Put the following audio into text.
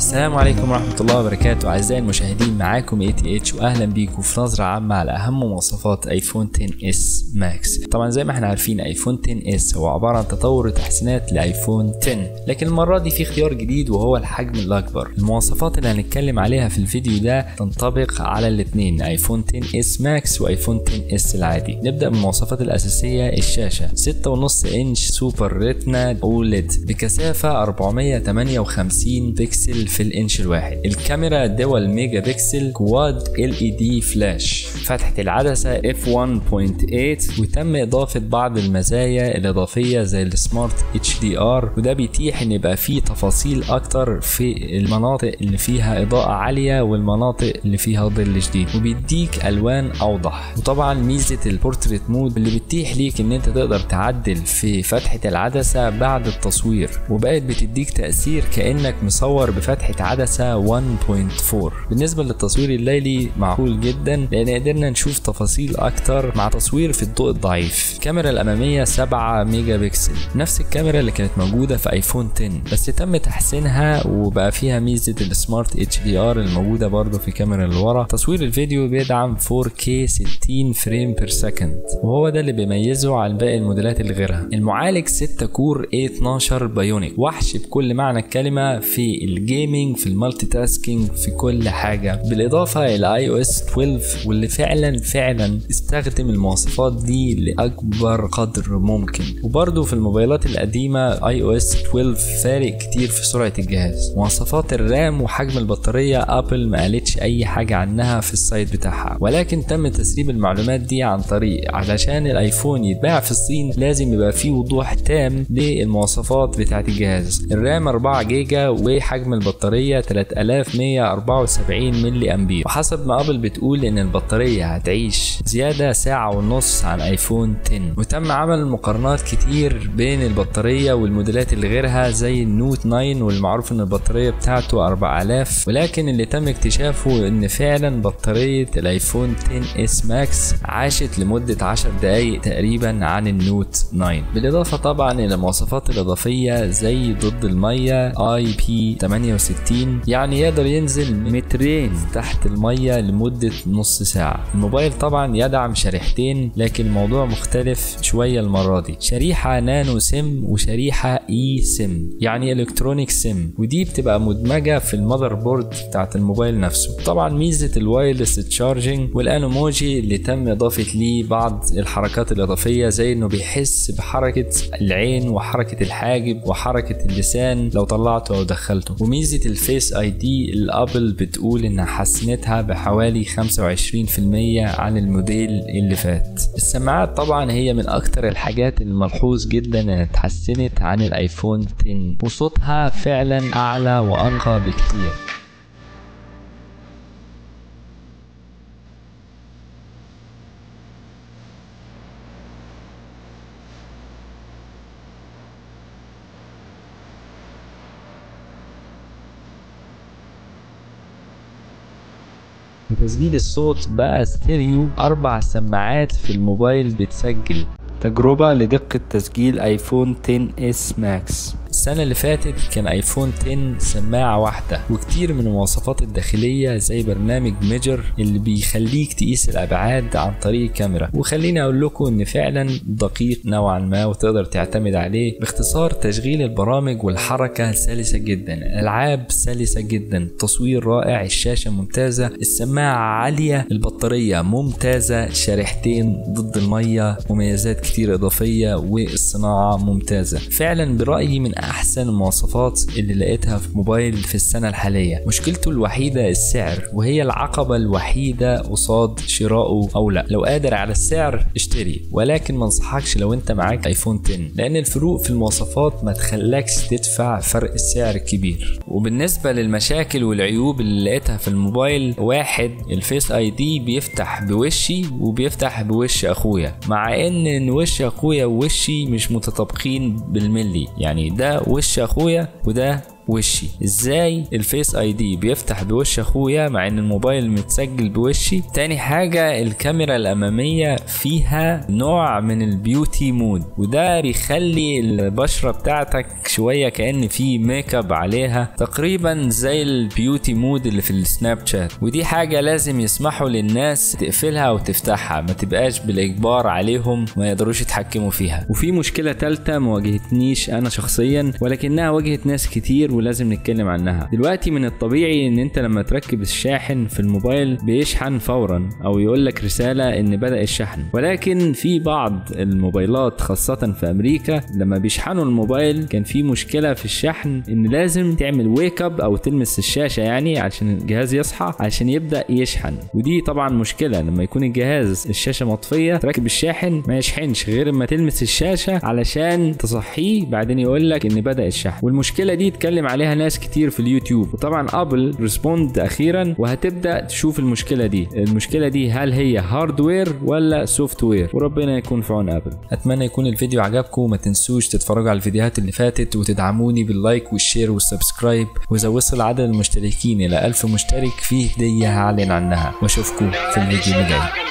السلام عليكم ورحمة الله وبركاته أعزائي المشاهدين معاكم اي تي اتش وأهلا بيكم في نظرة عامة على أهم مواصفات ايفون 10 اس ماكس طبعا زي ما احنا عارفين ايفون 10 اس هو عبارة عن تطور وتحسينات لايفون 10 لكن المرة دي في اختيار جديد وهو الحجم الأكبر المواصفات اللي هنتكلم عليها في الفيديو ده تنطبق على الاثنين ايفون 10 اس ماكس وايفون 10 اس العادي نبدأ بالمواصفات الأساسية الشاشة 6.5 انش سوبر ريتنا اوليد بكثافة 458 بكسل في الانش الواحد الكاميرا دول ميجا بكسل كواد ال اي دي فلاش فتحة العدسة اف 1.8 وتم اضافة بعض المزايا الاضافية زي السمارت اتش دي ار وده بيتيح ان يبقى فيه تفاصيل اكتر في المناطق اللي فيها اضاءة عالية والمناطق اللي فيها ظل شديد وبيديك الوان اوضح وطبعا ميزة البورتريت مود اللي بتتيح ليك ان انت تقدر تعدل في فتحة العدسة بعد التصوير وبقت بتديك تأثير كأنك مصور بفتحة عدسة 1.4 بالنسبة للتصوير الليلي معقول جدا لأن قدرنا نشوف تفاصيل أكتر مع تصوير في الضوء الضعيف الكاميرا الأمامية 7 ميجا بكسل نفس الكاميرا اللي كانت موجودة في ايفون 10 بس تم تحسينها وبقى فيها ميزة السمارت اتش دي ار الموجودة برضه في كاميرا اللي ورا تصوير الفيديو بيدعم 4K 60 فريم بير سكند وهو ده اللي بيميزه عن باقي الموديلات اللي غيرها المعالج 6 كور A12 بايونيك وحش بكل معنى الكلمة في الجيمنج في المالتي تاسكينج في كل حاجة بالإضافة إلى اي او اس 12 واللي فعلا فعلا استخدم المواصفات دي لأكبر قدر ممكن وبرضه في الموبايلات القديمة اي او اس 12 فارق كتير في سرعة الجهاز مواصفات الرام وحجم البطارية ابل ما قالتش اي حاجة عنها في السايت بتاعها ولكن تم تسريب المعلومات دي عن طريق علشان الايفون يتباع في الصين لازم يبقى فيه وضوح تام للمواصفات بتاعة الجهاز الرام 4 جيجا وحجم البطارية 3174 ملي امبير وحسب ما ابل بتقول ان البطارية هتعيش زيادة ساعة ونص عن ايفون 10 وتم عمل مقارنات كتير بين البطارية والموديلات اللي غيرها زي النوت 9 والمعروف ان البطارية بتاعته 4000 ولكن اللي تم اكتشافه ان فعلا بطارية الايفون 10 اس ماكس عاشت لمدة 10 دقايق تقريبا عن النوت 9 بالاضافة طبعا الى مواصفات الاضافية زي ضد المية اي بي 68 يعني يقدر ينزل مترين تحت المية لمدة نص ساعة الموبايل طبعا يدعم شريحتين لكن الموضوع مختلف شوية المرة دي شريحة نانو سيم وشريحة اي سيم يعني الكترونيك سيم ودي بتبقى مدمجة في المذر بورد بتاعت الموبايل نفسه طبعا ميزة الوايرلس تشارجنج والانوموجي اللي تم اضافة ليه بعض الحركات الاضافية زي انه بيحس بحركة العين وحركة الحاجب وحركة اللسان لو طلعته او دخلته وميزة الفيس اي دي الابل بتقول انها حسنتها بحوالي 25% عن الموديل اللي فات السماعات طبعا هي من اكتر الحاجات الملحوظ جدا انها اتحسنت عن الايفون 10 وصوتها فعلا اعلى وانقى بكتير وتسجيل الصوت بقى ستيريو أربع سماعات في الموبايل بتسجل تجربة لدقة تسجيل ايفون 10 اس ماكس السنة اللي فاتت كان ايفون 10 سماعة واحدة وكتير من المواصفات الداخلية زي برنامج ميجر اللي بيخليك تقيس الابعاد عن طريق الكاميرا وخليني اقول لكم ان فعلا دقيق نوعا ما وتقدر تعتمد عليه باختصار تشغيل البرامج والحركة سلسة جدا الالعاب سلسة جدا تصوير رائع الشاشة ممتازة السماعة عالية البطارية ممتازة شريحتين ضد المية مميزات كتير اضافية والصناعة ممتازة فعلا برأيي من احسن المواصفات اللي لقيتها في موبايل في السنة الحالية مشكلته الوحيدة السعر وهي العقبة الوحيدة قصاد شرائه او لا لو قادر على السعر اشتري ولكن ما انصحكش لو انت معاك ايفون 10 لان الفروق في المواصفات ما تخلكش تدفع فرق السعر الكبير وبالنسبة للمشاكل والعيوب اللي لقيتها في الموبايل واحد الفيس اي دي بيفتح بوشي وبيفتح بوش اخويا مع ان ان وش اخويا ووشي مش متطابقين بالملي يعني ده وش اخويا وده وشي ازاي الفيس اي دي بيفتح بوش اخويا مع ان الموبايل متسجل بوشي تاني حاجة الكاميرا الامامية فيها نوع من البيوتي مود وده بيخلي البشرة بتاعتك شوية كأن في ميك اب عليها تقريبا زي البيوتي مود اللي في السناب شات ودي حاجة لازم يسمحوا للناس تقفلها او تفتحها ما تبقاش بالاجبار عليهم ما يقدروش يتحكموا فيها وفي مشكلة تالتة ما واجهتنيش انا شخصيا ولكنها واجهت ناس كتير ولازم نتكلم عنها دلوقتي من الطبيعي ان انت لما تركب الشاحن في الموبايل بيشحن فورا او يقول لك رسالة ان بدأ الشحن ولكن في بعض الموبايلات خاصة في امريكا لما بيشحنوا الموبايل كان في مشكلة في الشحن ان لازم تعمل ويك اب او تلمس الشاشة يعني عشان الجهاز يصحى عشان يبدأ يشحن ودي طبعا مشكلة لما يكون الجهاز الشاشة مطفية تركب الشاحن ما يشحنش غير اما تلمس الشاشة علشان تصحيه بعدين يقول لك ان بدأ الشحن والمشكلة دي اتكلم عليها ناس كتير في اليوتيوب وطبعا ابل ريسبوند اخيرا وهتبدأ تشوف المشكلة دي المشكلة دي هل هي هاردوير ولا سوفت وير وربنا يكون في عون ابل اتمنى يكون الفيديو عجبكم وما تنسوش تتفرجوا على الفيديوهات اللي فاتت وتدعموني باللايك والشير والسبسكرايب واذا وصل عدد المشتركين الى 1000 مشترك فيه هدية هعلن عنها واشوفكم في الفيديو اللي جاي